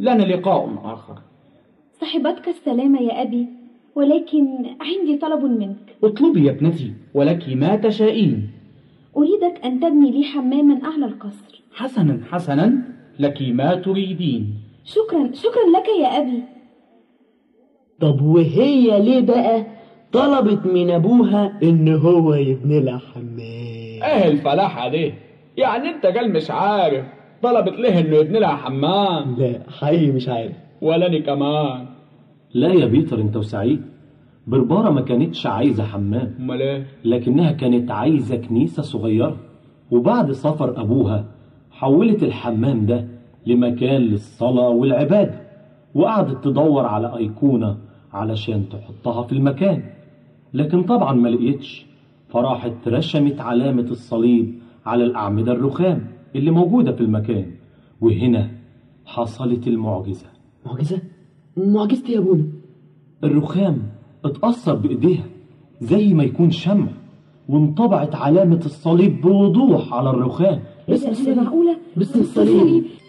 لنا لقاء آخر صاحبتك السلامة يا أبي ولكن عندي طلب منك اطلبي يا ابنتي ولك ما تشائين أريدك أن تبني لي حماما أعلى القصر حسنا حسنا لك ما تريدين شكرا شكرا لك يا أبي طب وهي ليه بقى طلبت من ابوها ان هو يبني لها حمام ايه الفلاحة دي يعني انت قال مش عارف طلبت ليه انه يبني لها حمام لا حقيقي مش عارف ولا انا كمان لا يا بيتر انت وسعيد بربارة ما كانتش عايزة حمام امال ايه لكنها كانت عايزة كنيسة صغيرة وبعد سفر أبوها حولت الحمام ده لمكان للصلاة والعبادة وقعدت تدور على أيقونة علشان تحطها في المكان لكن طبعا ما لقيتش فراحت رشمت علامة الصليب على الأعمدة الرخام اللي موجودة في المكان وهنا حصلت المعجزة معجزة معجزتي يا ابونا الرخام اتأثر بإيديها زي ما يكون شمع وانطبعت علامة الصليب بوضوح على الرخام إيه ده؟ إيه ده معقولة باسم الصليب